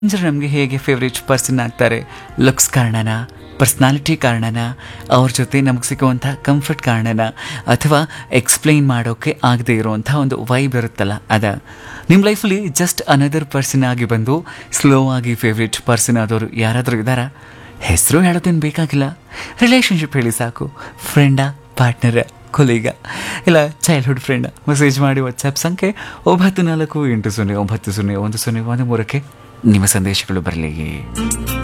ಜನರು ನಮಗೆ ಹೇಗೆ ಫೇವ್ರೇಟ್ ಪರ್ಸನ್ ಆಗ್ತಾರೆ ಲುಕ್ಸ್ ಕಾರಣನ ಪರ್ಸ್ನಾಲಿಟಿ ಕಾರಣನ ಅವ್ರ ಜೊತೆ ನಮಗೆ ಸಿಗುವಂಥ ಕಂಫರ್ಟ್ ಕಾರಣನ ಅಥವಾ ಎಕ್ಸ್ಪ್ಲೈನ್ ಮಾಡೋಕ್ಕೆ ಆಗದೆ ಇರುವಂಥ ಒಂದು ವೈಬ್ ಇರುತ್ತಲ್ಲ ಅದ ನಿಮ್ಮ ಲೈಫಲ್ಲಿ ಜಸ್ಟ್ ಅನದರ್ ಪರ್ಸನ್ ಆಗಿ ಬಂದು ಸ್ಲೋ ಆಗಿ ಫೇವ್ರೇಟ್ ಪರ್ಸನ್ ಆದವರು ಯಾರಾದರೂ ಇದ್ದಾರಾ ಹೆಸರು ಹೇಳೋದೇನು ಬೇಕಾಗಿಲ್ಲ ರಿಲೇಷನ್ಶಿಪ್ ಹೇಳಿ ಸಾಕು ಫ್ರೆಂಡಾ ಪಾರ್ಟ್ನರ ಕೊಲೀಗ ಇಲ್ಲ ಚೈಲ್ಡ್ಹುಡ್ ಫ್ರೆಂಡ್ ಮೆಸೇಜ್ ಮಾಡಿ ವಾಟ್ಸಪ್ ಸಂಖ್ಯೆ ಒಂಬತ್ತು ನಾಲ್ಕು ಎಂಟು ಸೊನ್ನೆ ಒಂಬತ್ತು ಸೊನ್ನೆ ಒಂದು ಸೊನ್ನೆ ಒಂದು ಮೂರಕ್ಕೆ ನಿಮ್ಮ ಸಂದೇಶಗಳು ಬರಲಿ